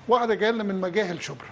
واحده جايه لنا من مجاهل شبرا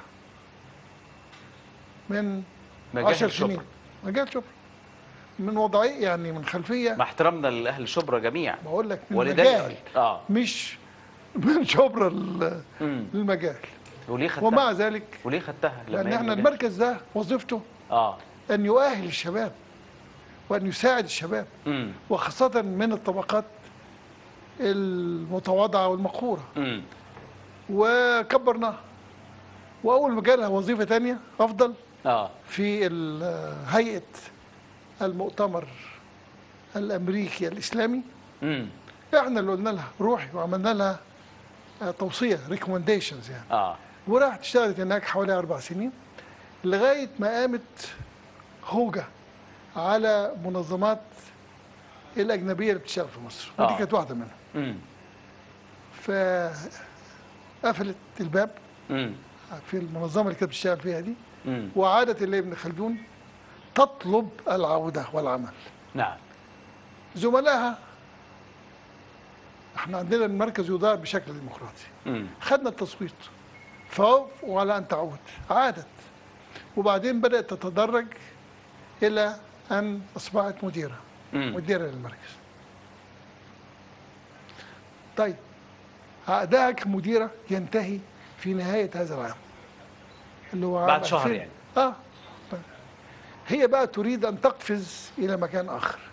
من مجاهل 10 شبرا. سنين مجاهل شبرا من وضعيه يعني من خلفيه مع احترامنا لاهل شبرا جميعا بقول لك من ولذلك- مجاهل اه مش من شبرا لل- مم. للمجاهل وليه خدتها ومع ذلك وليه خدتها لما لان هي احنا مجال؟ المركز ده وظيفته اه ان يؤهل الشباب وان يساعد الشباب امم وخاصه من الطبقات المتواضعه والمقهوره امم وكبرناها واول ما جالها وظيفه تانية افضل اه في ال- هيئه المؤتمر الامريكي الاسلامي امم احنا اللي قلنا لها روحي وعملنا لها آه، توصيه ريكومنديشنز يعني اه وراحت اشتغلت هناك حوالي اربع سنين لغايه ما قامت هوجه على منظمات الاجنبيه اللي بتشتغل في مصر ودي آه. كانت واحده منهم امم فقفلت الباب امم في المنظمه اللي كانت بتشتغل فيها دي امم وعادت الى ابن خلدون تطلب العوده والعمل نعم زملائها احنا عندنا المركز يدار بشكل ديمقراطي امم خدنا التصويت فوافقوا على ان تعود عادت وبعدين بدات تتدرج الى ان اصبحت مديره امم مديره للمركز طيب عقدها كمديره ينتهي في نهايه هذا العام اللي هو عام بعد شهر 2000. يعني. اه هي بقى تريد ان تقفز الى مكان اخر